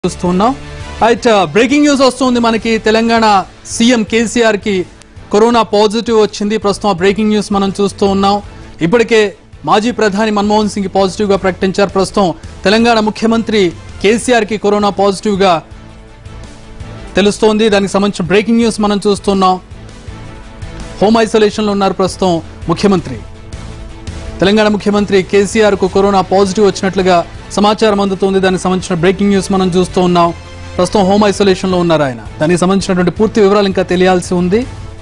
చూస్తున్నాం అయితే breaking news వస్తుంది మనకి తెలంగాణ సీఎం కేసీఆర్ కి కరోనా పాజిటివ్ వచ్చింది ప్రస్తుతం బ్రేకింగ్ న్యూస్ మనం చూస్తూ ఉన్నాం ఇప్పటికే మాజీ ప్రధాని మన్మోహన్ సింగ్ పాజిటివ్ గా ప్రకటించారు ప్రస్తుతం తెలంగాణ ముఖ్యమంత్రి కేసీఆర్ కి కరోనా పాజిటివ్ గా తెలుస్తోంది దానికి సంబంధించిన బ్రేకింగ్ న్యూస్ మనం చూస్తున్నాం హోమ్ ఐసోలేషన్ లో ఉన్నారు ప్రస్తుతం ముఖ్యమంత్రి తెలంగాణ ముఖ్యమంత్రి కేసీఆర్ కు కరోనా పాజిటివ్ వచ్చినట్లుగా సమాచారం అందుతోంది దానికి సంబంధించిన బ్రేకింగ్ న్యూస్ మనం చూస్తూ ఉన్నాం ప్రస్తుతం హోమ్ ఐసోలేషన్ లో ఉన్నారు ఆయన దానికి సంబంధించినటువంటి పూర్తి వివరాలు ఇంకా తెలియాల్సి ఉంది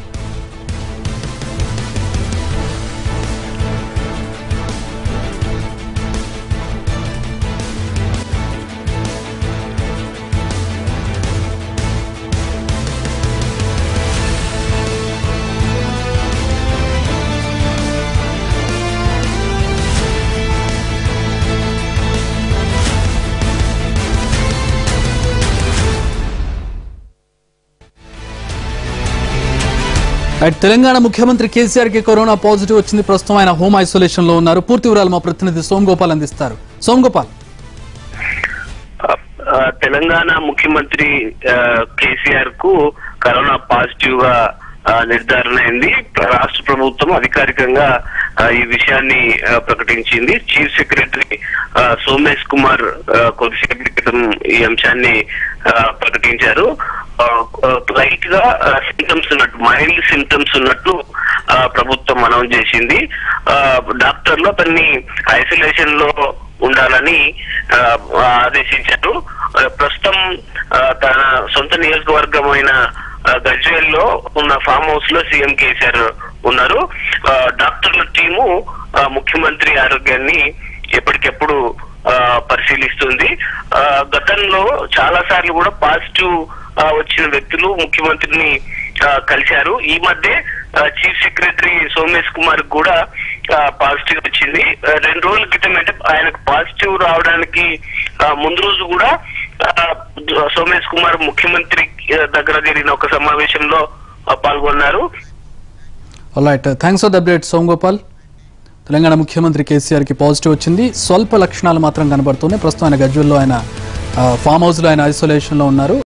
అటు తెలంగాణ ముఖ్యమంత్రి కేసీఆర్ కి కరోనా పాజిటివ్ వచ్చింది ప్రస్తుతం ఆయన హోమ్ ఐసోలేషన్ లో ఉన్నారు పూర్తి వివరాలు మా ప్రతినిధి సోమ్ గోపాల్ అందిస్తారు సోమ్ గోపాల్ ఆ, తెలంగాణ ముఖ్యమంత్రి ఆ, కేసీఆర్ కు కరోనా పాజిటివ్ గా ఆ, నిర్ధారణ అయింది రాష్ట్ర ప్రభుత్వం అధికారికంగా ఆ, ఈ విషయాన్ని ఆ, ప్రకటించింది చీఫ్ సెక్రటరీ ఆ, సోమేష్ కుమార్ ఆ, కొద్దిసేపటి క్రితం ఈ అంశాన్ని ఆ, ప్రకటించారు లైట్ గా సింటమ్స్ ఉన్నట్టు మైల్డ్ సింటమ్స్ ఉన్నట్టు ఆ, ప్రభుత్వం అనౌన్స్ చేసింది ఆ, డాక్టర్లు అతన్ని ఐసోలేషన్ లో ఉండాలని ఆ, ఆదేశించారు ఆ, ప్రస్తుతం ఆ, తన సొంత నియోజకవర్గమైన ఆ, గజ్వేల్లో ఉన్న ఫామ్ హౌస్ లో సీఎం కేసీఆర్ ఉన్నారు ఆ, డాక్టర్ల టీము ఆ, ముఖ్యమంత్రి ఆరోగ్యాన్ని ఎప్పటికెప్పుడు ఆ, పరిశీలిస్తుంది ఆ, గతంలో చాలా సార్లు కూడా పాజిటివ్ ఆ, వచ్చిన వ్యక్తులు ముఖ్యమంత్రిని ఆ, కలిశారు ఈ మధ్య ఆ, చీఫ్ సెక్రటరీ సోమేష్ కుమార్ కూడా ఆ, పాజిటివ్ వచ్చింది ఆ, రెండు రోజుల క్రితం అంటే ఆయనకు పాజిటివ్ రావడానికి ఆ, ముందు రోజు కూడా ఆ, సోమేష్ కుమార్ ముఖ్యమంత్రి ఆ, దగ్గర జరిగిన ఒక సమావేశంలో ఆ, పాల్గొన్నారు right thanks for the update Som Gopal Telangana ముఖ్యమంత్రి కేసీఆర్ కి పాజిటివ్ వచ్చింది స్వల్ప లక్షణాలు మాత్రం కనబడుతున్నాయి ప్రస్తుతం ఆయన గజ్వల్లో ఆయన ఫామ్ హౌస్ లో ఆయన ఐసోలేషన్ లో ఉన్నారు